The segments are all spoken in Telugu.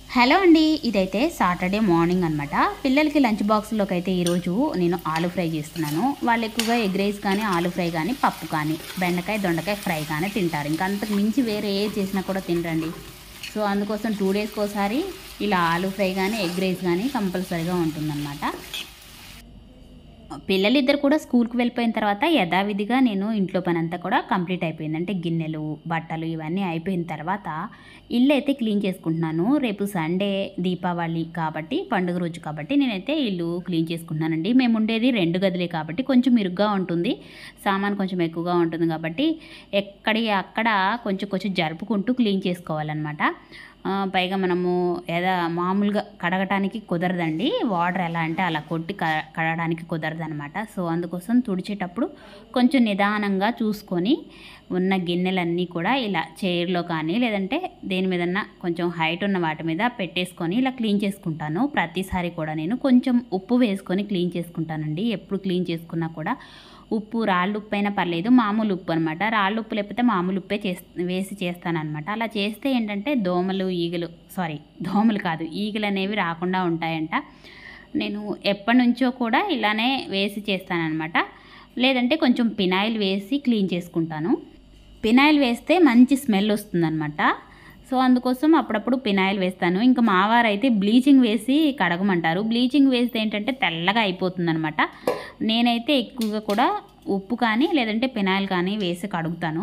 హలో అండి ఇదైతే సాటర్డే మార్నింగ్ అనమాట పిల్లలకి లంచ్ బాక్స్లోకి అయితే ఈరోజు నేను ఆలు ఫ్రై చేస్తున్నాను వాళ్ళు ఎక్కువగా ఎగ్ రైస్ కానీ ఆలు ఫ్రై కానీ పప్పు కానీ బెండకాయ దొండకాయ ఫ్రై కానీ తింటారు ఇంకా అంతకు మించి వేరే ఏ చేసినా కూడా తినరండి సో అందుకోసం టూ డేస్కి ఒకసారి ఇలా ఆలు ఫ్రై కానీ ఎగ్ రైస్ కానీ కంపల్సరీగా ఉంటుందన్నమాట పిల్లలిద్దరు కూడా స్కూల్కి వెళ్ళిపోయిన తర్వాత యథావిధిగా నేను ఇంట్లో పని అంతా కూడా కంప్లీట్ అయిపోయింది అంటే గిన్నెలు బట్టలు ఇవన్నీ అయిపోయిన తర్వాత ఇల్లు అయితే క్లీన్ చేసుకుంటున్నాను రేపు సండే దీపావళి కాబట్టి పండుగ రోజు కాబట్టి నేనైతే ఇల్లు క్లీన్ చేసుకుంటున్నానండి మేము ఉండేది రెండు గదులే కాబట్టి కొంచెం ఇరుగ్గా ఉంటుంది సామాన్ కొంచెం ఎక్కువగా ఉంటుంది కాబట్టి ఎక్కడి అక్కడ కొంచెం కొంచెం జరుపుకుంటూ క్లీన్ చేసుకోవాలన్నమాట ఆ, పైగా మనము ఏదో మామూలుగా కడగటానికి కుదరదండి వాటర్ ఎలా అంటే అలా కొట్టి క కడగడానికి కుదరదు అనమాట సో అందుకోసం తుడిచేటప్పుడు కొంచెం నిదానంగా చూసుకొని ఉన్న గిన్నెలన్నీ కూడా ఇలా చైర్లో కానీ లేదంటే దేని మీదన్నా కొంచెం హైట్ ఉన్న వాటి మీద పెట్టేసుకొని ఇలా క్లీన్ చేసుకుంటాను ప్రతిసారి కూడా నేను కొంచెం ఉప్పు వేసుకొని క్లీన్ చేసుకుంటానండి ఎప్పుడు క్లీన్ చేసుకున్నా కూడా ఉప్పు రాళ్ళు ఉప్పు అయినా పర్లేదు మామూలు ఉప్పు అనమాట రాళ్ళు ఉప్పు లేకపోతే మామూలు ఉప్పే చేస్ వేసి చేస్తానన్నమాట అలా చేస్తే ఏంటంటే దోమలు ఈగలు సారీ దోమలు కాదు ఈగలు అనేవి రాకుండా ఉంటాయంట నేను ఎప్పటి నుంచో కూడా ఇలానే వేసి చేస్తానన్నమాట లేదంటే కొంచెం పినాయిల్ వేసి క్లీన్ చేసుకుంటాను పినాయిల్ వేస్తే మంచి స్మెల్ వస్తుందన్నమాట సో అందుకోసం అప్పుడప్పుడు పినాయిల్ వేస్తాను ఇంకా మావారైతే బ్లీచింగ్ వేసి కడగమంటారు బ్లీచింగ్ వేస్తే ఏంటంటే తెల్లగా అయిపోతుందన్నమాట నేనైతే ఎక్కువగా కూడా ఉప్పు కానీ లేదంటే పినాయిల్ కానీ వేసి కడుగుతాను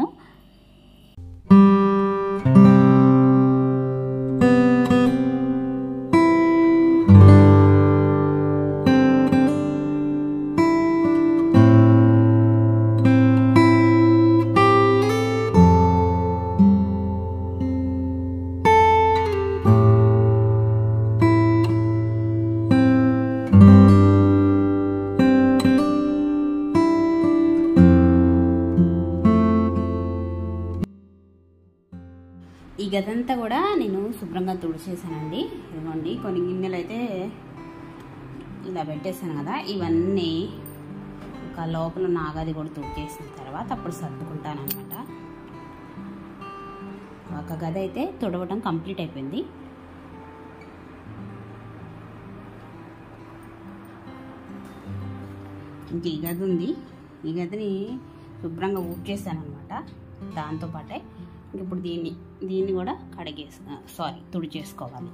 ఈ గదంతా కూడా నేను శుభ్రంగా తుడిచేసానండి ఇదిగోండి కొన్ని గిన్నెలు అయితే ఇలా పెట్టేశాను కదా ఇవన్నీ ఒక లోపల ఉన్న ఆగాది కూడా తుడిచేసిన తర్వాత అప్పుడు సర్దుకుంటాను అనమాట ఒక గది అయితే తుడవటం కంప్లీట్ అయిపోయింది ఇంక ఈ గది ఉంది ఈ గదిని శుభ్రంగా ఊడ్చేసాను అనమాట దాంతోపాటే ఇంక ఇప్పుడు దీన్ని దీన్ని కూడా కడిగేసి సారీ తుడిచేసుకోవాలి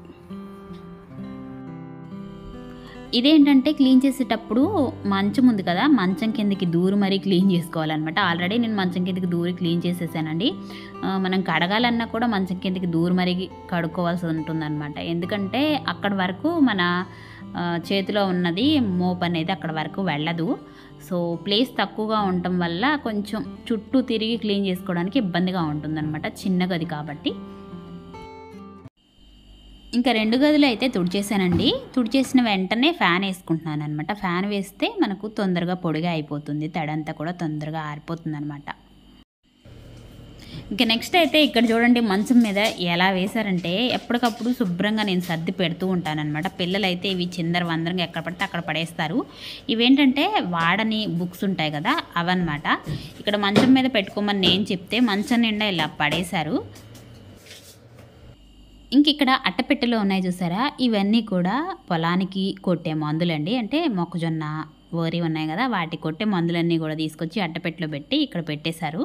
ఇదేంటంటే క్లీన్ చేసేటప్పుడు మంచం ఉంది కదా మంచం కిందకి దూరి మరీ క్లీన్ చేసుకోవాలన్నమాట ఆల్రెడీ నేను మంచం కిందకి దూరి క్లీన్ చేసేసానండి ఆ, మనం కడగాలన్నా కూడా మంచం కిందకి దూరి మరీ కడుక్కోవాల్సి ఉంటుందన్నమాట ఎందుకంటే అక్కడ వరకు మన ఆ, చేతిలో ఉన్నది మోప్ అనేది అక్కడ వరకు వెళ్ళదు సో ప్లేస్ తక్కువగా ఉండటం వల్ల కొంచెం చుట్టూ తిరిగి క్లీన్ చేసుకోవడానికి ఇబ్బందిగా ఉంటుందన్నమాట చిన్న గది కాబట్టి ఇంకా రెండు గదులు అయితే తుడిచేసానండి తుడిచేసిన వెంటనే ఫ్యాన్ వేసుకుంటున్నాను అనమాట ఫ్యాన్ వేస్తే మనకు తొందరగా పొడిగా అయిపోతుంది తడంతా కూడా తొందరగా ఆరిపోతుంది అనమాట ఇంకా నెక్స్ట్ అయితే ఇక్కడ చూడండి మంచం మీద ఎలా వేశారంటే ఎప్పటికప్పుడు శుభ్రంగా నేను సర్ది పెడుతూ ఉంటానన్నమాట పిల్లలు అయితే ఇవి చిందర వందరంగా ఎక్కడ పడితే అక్కడ పడేస్తారు ఇవేంటంటే వాడని బుక్స్ ఉంటాయి కదా అవన్నమాట ఇక్కడ మంచం మీద పెట్టుకోమని నేను చెప్తే మంచం నిండా ఇలా పడేశారు ఇంక ఇక్కడ అట్టపెట్టెలో ఉన్నాయి చూసారా ఇవన్నీ కూడా పొలానికి కొట్టే మందులండి అంటే మొక్కజొన్న వరి ఉన్నాయి కదా వాటి కొట్టే మందులన్నీ కూడా తీసుకొచ్చి అట్టపెట్టెలో పెట్టి ఇక్కడ పెట్టేశారు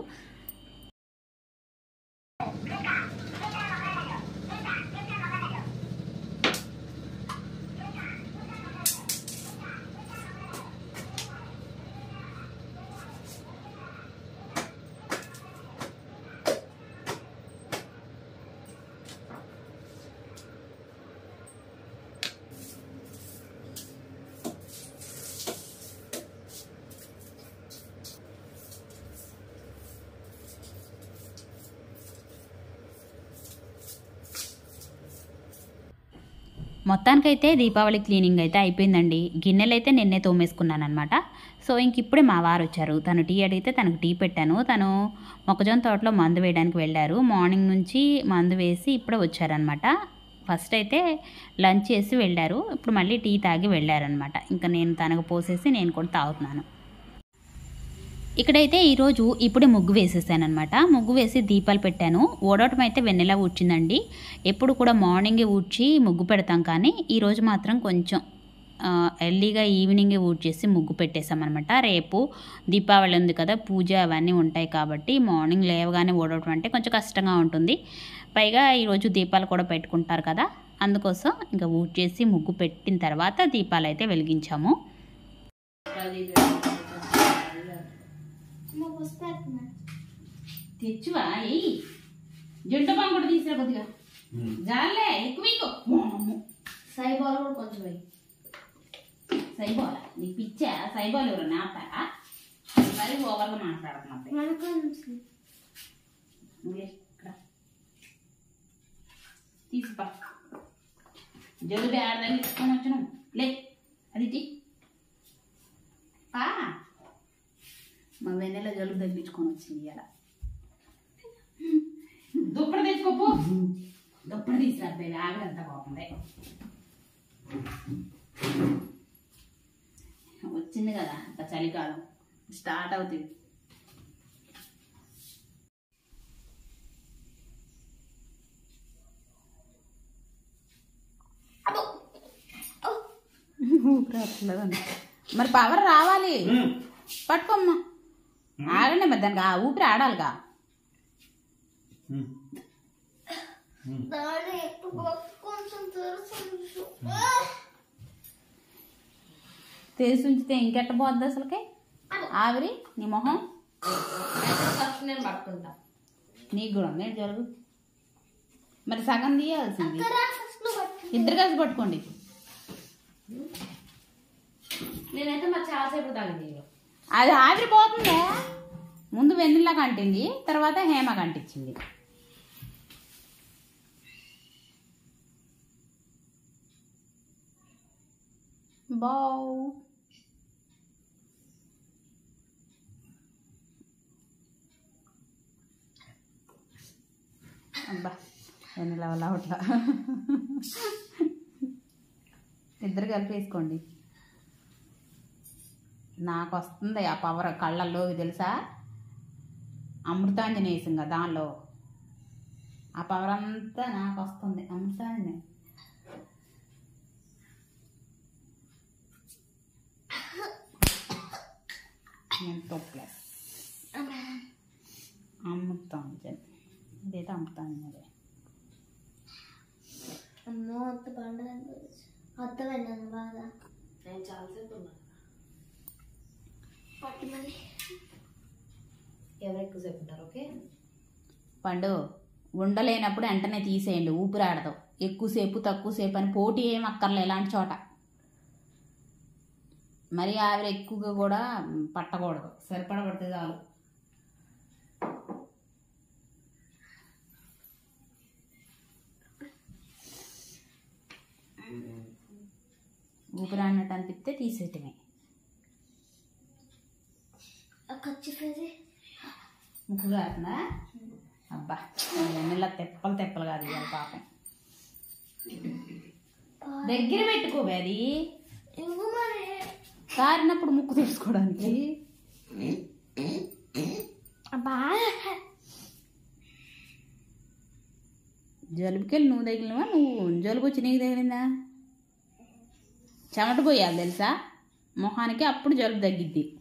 మొత్తానికైతే దీపావళి క్లీనింగ్ అయితే అయిపోయిందండి గిన్నెలు అయితే నిన్నే తోమేసుకున్నాను అనమాట సో ఇంక ఇప్పుడే మా వారు వచ్చారు తను టీ అడిగితే తనకు టీ పెట్టాను తను మొక్కజొన్న తోటలో మందు వేయడానికి వెళ్ళారు మార్నింగ్ నుంచి మందు వేసి ఇప్పుడే వచ్చారనమాట ఫస్ట్ అయితే లంచ్ చేసి వెళ్ళారు ఇప్పుడు మళ్ళీ టీ తాగి వెళ్ళారనమాట ఇంకా నేను తనకు పోసేసి నేను కూడా తాగుతున్నాను ఇక్కడైతే ఈరోజు ఇప్పుడే ముగ్గు వేసేసానమాట ముగ్గు వేసి దీపాలు పెట్టాను ఓడవటం అయితే వెన్నెలా ఊడ్చిందండి ఎప్పుడు కూడా మార్నింగే ఊడ్చి ముగ్గు పెడతాం కానీ ఈరోజు మాత్రం కొంచెం ఆ, ఎర్లీగా ఈవినింగే ఊడ్చేసి ముగ్గు పెట్టేసామన్నమాట రేపు దీపావళి ఉంది కదా పూజ అవన్నీ ఉంటాయి కాబట్టి మార్నింగ్ లేవగానే ఓడవటం అంటే కొంచెం కష్టంగా ఉంటుంది పైగా ఈరోజు దీపాలు కూడా పెట్టుకుంటారు కదా అందుకోసం ఇంకా ఊడ్చేసి ముగ్గు పెట్టిన తర్వాత దీపాలు అయితే వెలిగించాము తెచ్చువా ఎయ్యి జంట పాము కూడా తీసుకురా కొద్దిగా జాలే ఎక్కువ ఇకో సైబాల్ కూడా కొంచెం వేయి సైబాల నీ పిచ్చా సైబాల్ ఎవరు నాతారా మరి ఓవర్గా మాట్లాడుతున్నది మనకు నువ్వే ఇక్కడ తీసుపా జలుబు ఆడదని తీసుకొని వచ్చును లే అది తీ. పా మా వెన్నెల జలుబు తగ్గించుకొని వచ్చింది ఇలా దుప్పటి తెచ్చుకోపో దుప్పటి తీసుకురా బేబీ ఆవిడంతా పోతుంది వచ్చింది కదా ఇంకా చలికాలం స్టార్ట్ అవుతుంది ఊపిరి మరి పవర్ రావాలి పట్టుకోమ్మా ఆగండి మరి దానికి ఆ ఊపిరి ఆడాలిగా దాని ఎప్పుడు కొంచెం తెరుసు తెలిసి ఉంచితే ఇంకెట్ట పోద్ది అసలుకి ఆవిరి నీ మొహం ఫస్ట్ నేను పట్టుకుంటా నీకు కూడా ఉంది ఏంటి జరుగు మరి సగం తీయాల్సింది ఫస్ట్ నువ్వు పట్టు ఇద్దరు కలిసి పట్టుకోండి నేనైతే మా చాలాసేపు తాగింది అది ఆవిరిపోతుందే ముందు వెన్నెల కంటింది తర్వాత హేమ కంటించింది బావ్ అబ్బా వెన్నెల వల్ల అట్లా ఇద్దరు కలిపి వేసుకోండి నాకు వస్తుంది ఆ పవర్ కళ్ళల్లో తెలుసా అమృతాంజనేయం కదా దానిలో ఆ పవర్ అంతా నాకు వస్తుంది అమృతాంజనేయం ఎంతో ప్లస్ అమృతాంజన్ ఇదైతే అమృతాంజనే అమ్మో అంత పండుగ అర్థమైంది బాగా నేను చాలాసేపు ఉన్నాను పట్టు మరి ఎవరు ఎక్కువసేపు ఉంటారు ఓకే పండు ఉండలేనప్పుడు వెంటనే తీసేయండి ఊపిరాడదు ఎక్కువసేపు తక్కువసేపు అని పోటీ ఏం అక్కర్లే ఇలాంటి చోట మరి ఆవిరి ఎక్కువగా కూడా పట్టకూడదు సరిపడ పడితే చాలు ఊపిరాడినట్టు అనిపిస్తే తీసేయటమే ఖర్చు ఫేజీ ముక్కు కారుతుందా అబ్బా వెన్నెల తెప్పలు తెప్పలు కాదు ఇవాళ పాపం దగ్గర పెట్టుకోవే అది ఇంకో మరి కారినప్పుడు ముక్కు తీసుకోవడానికి బాగా జలుబుకెళ్ళి నువ్వు తగిలినవా నువ్వు జలుబు వచ్చి నీకు తగిలిందా చెమట పోయాలి తెలుసా మొహానికి అప్పుడు జలుబు తగ్గిద్ది